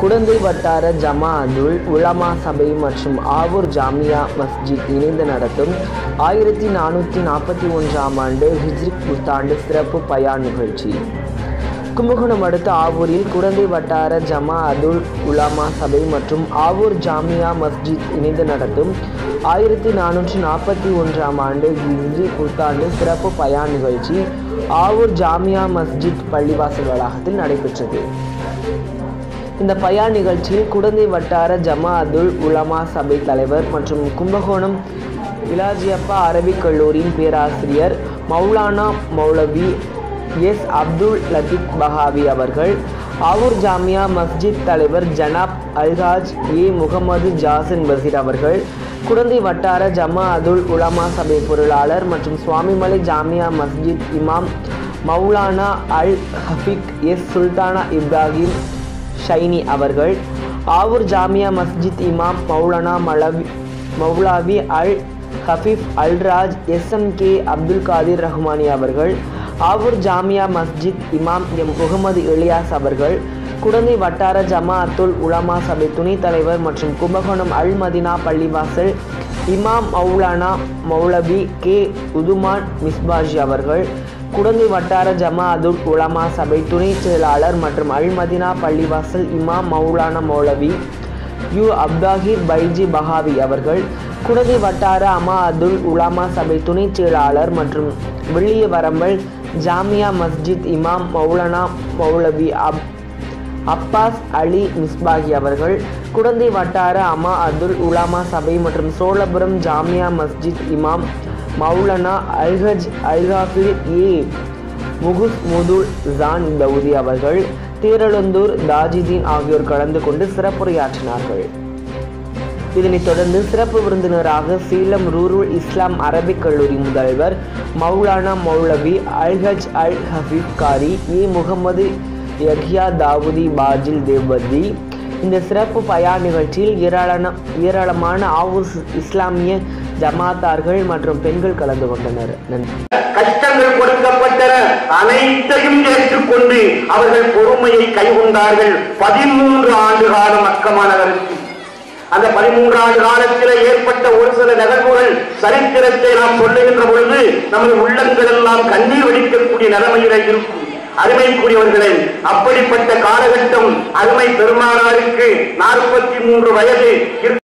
குடந்தை வட்டார ஜமாஅத்துல் உலமா சபை மற்றும் ஆவூர் ஜாமியா மஸ்ஜித் இணைந்து நடத்தும் ஆயிரத்தி நானூற்றி நாற்பத்தி ஒன்றாம் ஆண்டு ஹிஜ்ரிக் புத்தாண்டு சிறப்பு பயான் நிகழ்ச்சி கும்பகோணம் அடுத்த ஆவூரில் குடந்தை வட்டார ஜமாஅத்துல் உலமா சபை மற்றும் ஆவூர் ஜாமியா மஸ்ஜித் இணைந்து நடத்தும் ஆயிரத்தி நானூற்றி நாற்பத்தி ஒன்றாம் ஆண்டு ஹிஜ்ரி புத்தாண்டு சிறப்பு பயான் நிகழ்ச்சி ஆவூர் ஜாமியா மஸ்ஜித் பள்ளிவாசல் வளாகத்தில் நடைபெற்றது இந்த பயான் நிகழ்ச்சியில் குடந்தை வட்டார ஜமாஅத்துல் உலமா சபை தலைவர் மற்றும் கும்பகோணம் இலாஜியப்பா அரபிக் கல்லூரியின் பேராசிரியர் மௌலானா மௌலவி எஸ் அப்துல் லத்தீப் பஹாவி அவர்கள் ஆவூர் ஜாமியா மஸ்ஜித் தலைவர் ஜனாப் அல்ஹாஜ் ஏ முகமது ஜாசின் பசீர் அவர்கள் குடந்தை வட்டார ஜமாஅத்துல் உலமா சபை பொருளாளர் மற்றும் சுவாமிமலை ஜாமியா மஸ்ஜித் இமாம் மௌலானா அல் ஹஃபிக் எஸ் சுல்தானா இப்ராஹிம் ஷைனி அவர்கள் ஆவூர் ஜாமியா மஸ்ஜித் இமாம் மௌலானா மலவி மௌலாவி அல் ஹஃபீஃப் அல்ராஜ் எஸ்எம்கே அப்துல் காதிர் ரஹ்மானி அவர்கள் ஆவூர் ஜாமியா மஸ்ஜித் இமாம் எம் முகமது இலியாஸ் அவர்கள் குடந்தை வட்டார ஜமாஅத்துல் உலமா சபை துணைத் தலைவர் மற்றும் கும்பகோணம் அல் மதினா பள்ளிவாசல் இமாம் மௌலானா மௌலவி கே உதுமான் மிஸ்பாஜி அவர்கள் குடந்தை வட்டார ஜமாஅத்துல் உலமா சபை துணை செயலாளர் மற்றும் அல் மதினா பள்ளிவாசல் இமாம் மௌலானா மௌலவி யு அப்தாஹிர் பைஜி பஹாவி அவர்கள் குடந்தை வட்டார அமா அதுல் உலாமா சபை துணை செயலாளர் மற்றும் வெள்ளிய வரம்பல் ஜாமியா மஸ்ஜித் இமாம் மௌலானா மௌலவி அப் அப்பாஸ் அலி மிஸ்பாகி அவர்கள் குடந்தை வட்டார அமா அதுல் உலாமா சபை மற்றும் சோழபுரம் ஜாமியா மஸ்ஜித் இமாம் மௌலானா அல்ஹஜ் அல்ஹாஃபில் ஏ முகுஸ் முதுல் ஜான் தவுதி அவர்கள் தேரழுந்தூர் தாஜிதீன் ஆகியோர் கலந்து கொண்டு சிறப்புரையாற்றினார்கள் இதனைத் தொடர்ந்து சிறப்பு விருந்தினராக சீலம் ரூருல் இஸ்லாம் அரபிக் கல்லூரி முதல்வர் மௌலானா மௌலவி அல்ஹஜ் அல் ஹஃபீப் காரி ஏ முகமது யஹ்யா தாவூதி பாஜில் தேவதி இந்த சிறப்பு பயான் நிகழ்ச்சியில் ஏராளமான ஏராளமான ஆவூர் இஸ்லாமிய ஜமாத்தார்கள் மற்றும் பெண்கள் கலந்து கொண்டனர் நன்றி கஷ்டங்கள் கொடுக்கப்பட்டன அனைத்தையும் ஏற்றுக்கொண்டு அவர்கள் பொறுமையை கைகொண்டார்கள் பதிமூன்று ஆண்டு காலம் அக்கமானவருக்கு அந்த பதிமூன்று ஆண்டு காலத்தில் ஏற்பட்ட ஒரு சில நிகழ்வுகள் சரித்திரத்தை நாம் சொல்லுகின்ற பொழுது நமது உள்ளங்கள் எல்லாம் கண்ணீர் வெடிக்கக்கூடிய நிலைமையில இருக்கும் அருமைக்குரியவர்களே அப்படிப்பட்ட காலகட்டம் அருமை பெருமானாருக்கு நாற்பத்தி மூன்று வயது